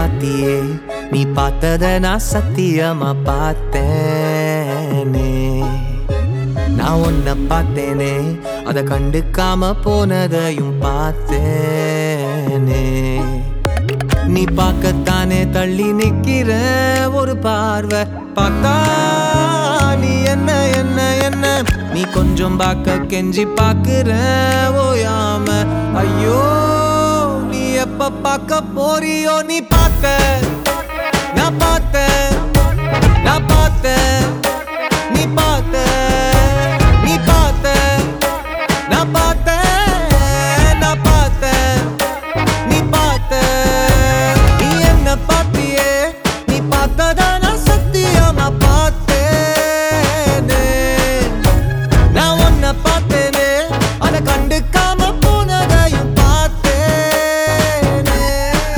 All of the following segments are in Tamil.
மாத்தியே நீ பார்த்தத நான் சத்தியமா பார்த்தேனே நான் உன்னை பார்த்தேனே அத கண்டுக்காம போனதையும் பார்த்தேனே நீ பார்க்கத்தானே தள்ளி நிக்கிற ஒரு பார்வை பார்த்தா நீ என்ன என்ன என்ன நீ கொஞ்சம் பார்க்க கெஞ்சி பார்க்கிற ஓயாம ஐயோ நீ எப்ப பார்க்க போறியோ நீ பார்த்த நான் பார்த்தேன் நான் பார்த்தேன் நீ பார்த்த நீ பார்த்த நான் பார்த்தேன் நான் பார்த்தேன் நீ பார்த்த நீ என்ன பார்த்தியே நீ பார்த்ததா நான் சத்தியமா பார்த்தேனே நான் உன்னை பார்த்தேனே அதை கண்டுக்காம போனதையும் பார்த்தேனே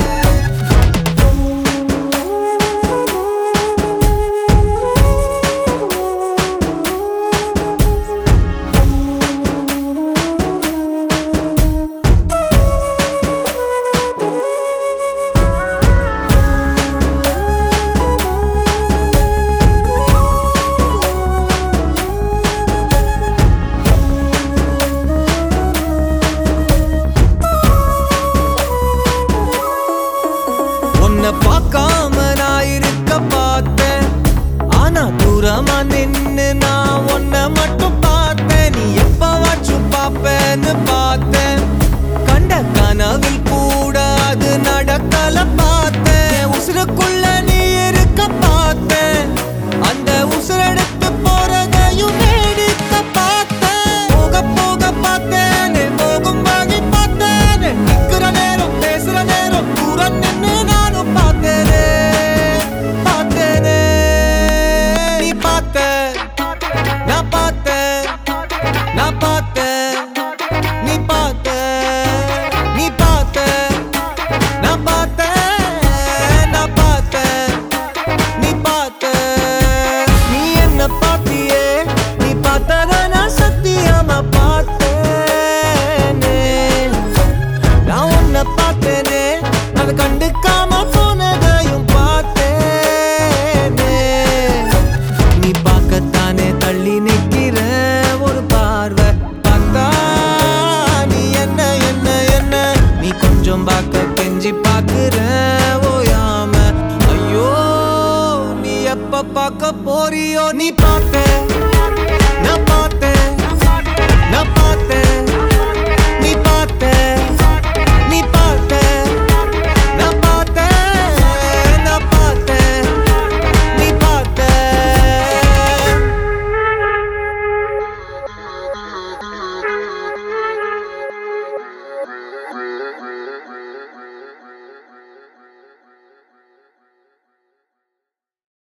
உன்னை பார்க்காம நான் இருக்க பார்த்தேன் ஆனா தூரமா நின்னு நான் உன்னை மட்டும் பார்த்தேன் நீ எப்பவாச்சும் பார்ப்பேன்னு பார்த்தேன் கண்ட கனவில் கூட அது நடக்கல பார்த்தேன் உசுருக்குள்ள நீ இருக்க பார்த்தேன் அந்த உசுரெடுத்து போறதையும் வேடிக்க பார்த்தேன் போக போக பார்த்தேன் போகும் வகை பார்த்தேன் நிக்கிற நேரம் பேசுற நேரம் தூரம் நின்னு நானும் பார்த்தேனே பார்த்தேனே நீ பார்த்த நான் பார்த்தேன் நான் பார்த்தேன் நீ பார்த்த நீ பார்த்த நான் பார்த்தேன் நான் பார்த்தேன் நீ பார்த்த நீ என்ன பார்த்தியே நீ பார்த்தத நான் சத்தியமா பார்த்தேனே நான் உன்னை பார்த்தேனே அதை கண்டுக்காம போனதையும் பார்த்தேனே நீ பார்க்கத்தானே தள்ளி நிக்கிற ஒரு பார்வை பார்த்தா நீ என்ன என்ன என்ன நீ கொஞ்சம் பார்க்க கெஞ்சி பார்க்கிற ஓயாம ஐயோ நீ எப்ப பார்க்க போறியோ நீ பார்த்த